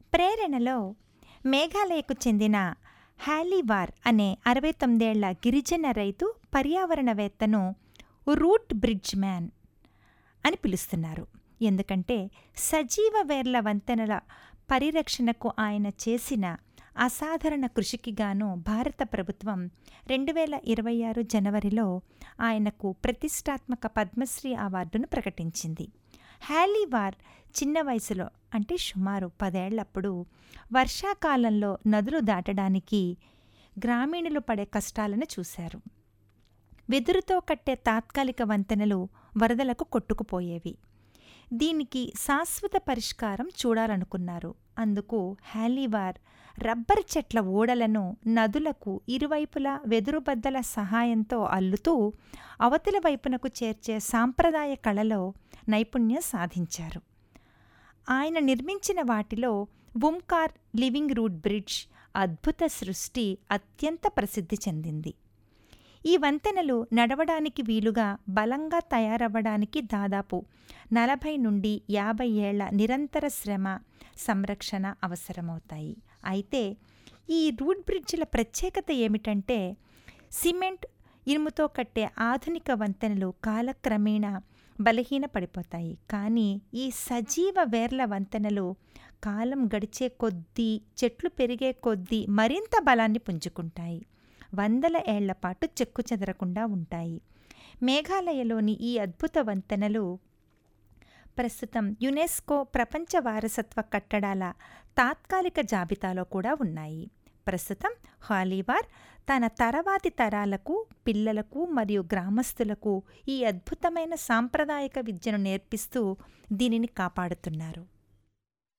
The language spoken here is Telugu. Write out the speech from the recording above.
ప్రేరణలో మేఘాలయకు చెందిన హ్యాలీవార్ అనే అరవై తొమ్మిదేళ్ల గిరిజన రైతు పర్యావరణవేత్తను రూట్ బ్రిడ్జ్ మ్యాన్ అని పిలుస్తున్నారు ఎందుకంటే సజీవ వేర్ల వంతెనల పరిరక్షణకు ఆయన చేసిన అసాధారణ కృషికి గాను భారత ప్రభుత్వం రెండు వేల ఇరవై ఆరు జనవరిలో ఆయనకు ప్రతిష్టాత్మక పద్మశ్రీ అవార్డును ప్రకటించింది హ్యాలీవార్ చిన్న వయసులో అంటే సుమారు పదేళ్లప్పుడు వర్షాకాలంలో నదులు దాటడానికి గ్రామీణులు పడే కష్టాలను చూశారు వెదురుతో కట్టే తాత్కాలిక వంతెనలు వరదలకు కొట్టుకుపోయేవి దీనికి శాశ్వత పరిష్కారం చూడాలనుకున్నారు అందుకు హ్యాలీవార్ రబ్బర్ చెట్ల ఓడలను నదులకు ఇరువైపులా వెదురుబద్దల సహాయంతో అల్లుతూ అవతల వైపునకు చేర్చే సాంప్రదాయ కళలో నైపుణ్యం సాధించారు ఆయన నిర్మించిన వాటిలో వుమ్కార్ లివింగ్ రూట్ బ్రిడ్జ్ అద్భుత సృష్టి అత్యంత ప్రసిద్ధి చెందింది ఈ వంతెనలు నడవడానికి వీలుగా బలంగా తయారవ్వడానికి దాదాపు నలభై నుండి యాభై ఏళ్ల నిరంతర శ్రమ సంరక్షణ అవసరమవుతాయి అయితే ఈ రూట్ బ్రిడ్జిల ప్రత్యేకత ఏమిటంటే సిమెంట్ ఇనుముతో కట్టే ఆధునిక వంతెనలు కాలక్రమేణా బలహీన పడిపోతాయి కానీ ఈ సజీవ వేర్ల వంతెనలు కాలం గడిచే కొద్దీ చెట్లు పెరిగే కొద్దీ మరింత బలాన్ని పుంజుకుంటాయి వందల ఏళ్ల పాటు చెక్కు చెదరకుండా ఉంటాయి మేఘాలయలోని ఈ అద్భుత వంతెనలు ప్రస్తుతం యునెస్కో ప్రపంచ వారసత్వ కట్టడాల తాత్కాలిక జాబితాలో కూడా ఉన్నాయి ప్రస్తుతం హాలీవార్ తన తరవాతి తరాలకు పిల్లలకు మరియు గ్రామస్తులకు ఈ అద్భుతమైన సాంప్రదాయక విద్యను నేర్పిస్తూ దీనిని కాపాడుతున్నారు